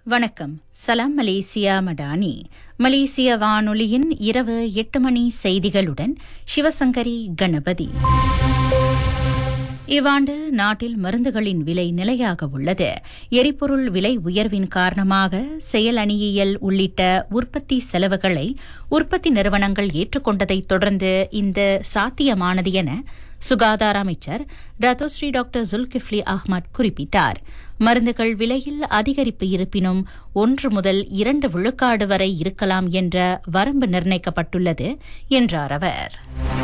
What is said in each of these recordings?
வணக்கம் சலாம் மலேசியா மடானி மலேசிய வானொலியின் இரவு எட்டு மணி செய்திகளுடன் சிவசங்கரி கணபதி இவ்வாண்டு நாட்டில் மருந்துகளின் விலை நிலையாக உள்ளது எரிபொருள் விலை உயர்வின் காரணமாக செயல் அணியியல் உள்ளிட்ட உற்பத்தி செலவுகளை உற்பத்தி நிறுவனங்கள் ஏற்றுக்கொண்டதைத் தொடர்ந்து இந்த சாத்தியமானது என சுகாதார அமைச்சர் டத்தோஸ்ரீ டாக்டர் ஜுல்கிஃப்லி அஹ்மத் குறிப்பிட்டார் மருந்துகள் விலையில் அதிகரிப்பு இருப்பினும் ஒன்று முதல் இரண்டு விழுக்காடு வரை இருக்கலாம் என்ற வரம்பு நிர்ணயிக்கப்பட்டுள்ளது என்றார் அவர்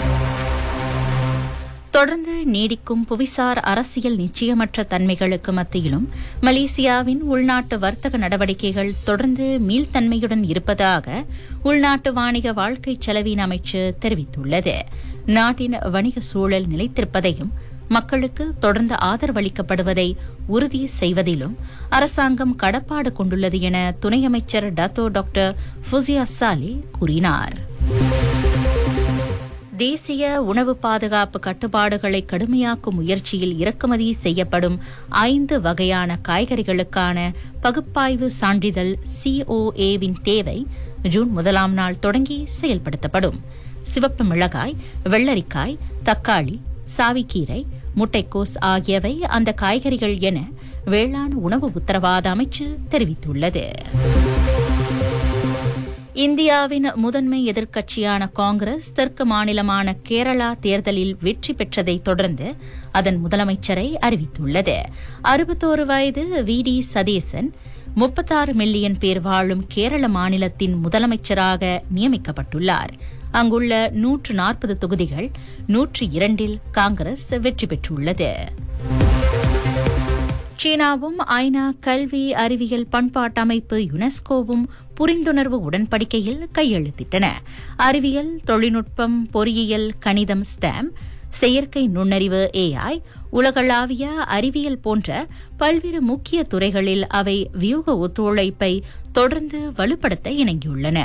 தொடர்ந்து நீடிக்கும் புவிசார் அரசியல் நிச்சயமற்ற தன்மைகளுக்கு மத்தியிலும் மலேசியாவின் உள்நாட்டு வர்த்தக நடவடிக்கைகள் தொடர்ந்து மீள்தன்மையுடன் இருப்பதாக உள்நாட்டு வாணிக வாழ்க்கை செலவின அமைச்சு தெரிவித்துள்ளது நாட்டின் வணிக சூழல் நிலைத்திருப்பதையும் மக்களுக்கு தொடர்ந்து ஆதரவளிக்கப்படுவதை உறுதி செய்வதிலும் அரசாங்கம் கடப்பாடு கொண்டுள்ளது என துணை அமைச்சர் டத்தோ டாக்டர் ஃபுசியா சாலி கூறினார் தேசிய உணவு பாதுகாப்பு கட்டுப்பாடுகளை கடுமையாக்கும் முயற்சியில் இறக்குமதி செய்யப்படும் ஐந்து வகையான காய்கறிகளுக்கான பகுப்பாய்வு சான்றிதழ் சிஓஏவின் தேவை ஜூன் முதலாம் நாள் தொடங்கி செயல்படுத்தப்படும் சிவப்பு மிளகாய் வெள்ளரிக்காய் தக்காளி சாவிக்கீரை முட்டைக்கோஸ் ஆகியவை அந்த காய்கறிகள் என வேளாண் உணவு உத்தரவாத அமைச்சு தெரிவித்துள்ளது இந்தியாவின் முதன்மை எதிர்க்கட்சியான காங்கிரஸ் தெற்கு மாநிலமான கேரளா தேர்தலில் வெற்றி பெற்றதைத் தொடர்ந்து அதன் முதலமைச்சரை அறிவித்துள்ளது அறுபத்தோரு வயது வி டி சதீசன் முப்பத்தாறு மில்லியன் பேர் வாழும் கேரள மாநிலத்தின் முதலமைச்சராக நியமிக்கப்பட்டுள்ளார் அங்குள்ள நூற்று நாற்பது தொகுதிகள் நூற்று இரண்டில் காங்கிரஸ் வெற்றி பெற்றுள்ளது சீனாவும் ஐநா கல்வி அறிவியல் பண்பாட்டு அமைப்பு யுனெஸ்கோவும் புரிந்துணர்வு உடன்படிக்கையில் கையெழுத்திட்டன அறிவியல் தொழில்நுட்பம் பொறியியல் கணிதம் ஸ்டாம் செயற்கை நுண்ணறிவு ஏஐ உலகளாவிய அறிவியல் போன்ற பல்வேறு முக்கிய துறைகளில் அவை வியூக ஒத்துழைப்பை தொடர்ந்து வலுப்படுத்த இணங்கியுள்ளன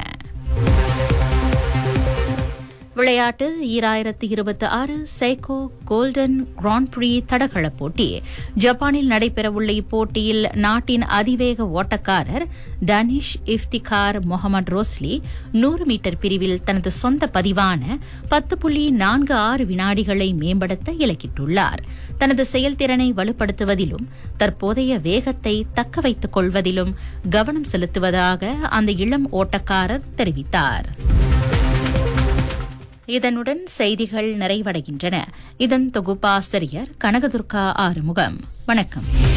விளையாட்டு ஈராயிரத்து இருபத்தி ஆறு சைக்கோ கோல்டன் கிராண்ட் பிரி தடகள போட்டி ஜப்பானில் நடைபெறவுள்ள இப்போட்டியில் நாட்டின் அதிவேக ஓட்டக்காரர் டனிஷ் இஃப்திகார் முகமது ரோஸ்லி நூறு மீட்டர் பிரிவில் தனது சொந்த பதிவான பத்து புள்ளி நான்கு ஆறு வினாடிகளை மேம்படுத்த இலக்கிட்டுள்ளார் தனது செயல்திறனை வலுப்படுத்துவதிலும் தற்போதைய வேகத்தை தக்க வைத்துக் கொள்வதிலும் கவனம் செலுத்துவதாக அந்த இளம் ஓட்டக்காரர் தெரிவித்தார் இதனுடன் செய்திகள் நிறைவடைகின்றன இதன் தொகுப்பாசிரியர் கனகதுர்கா ஆறுமுகம் வணக்கம்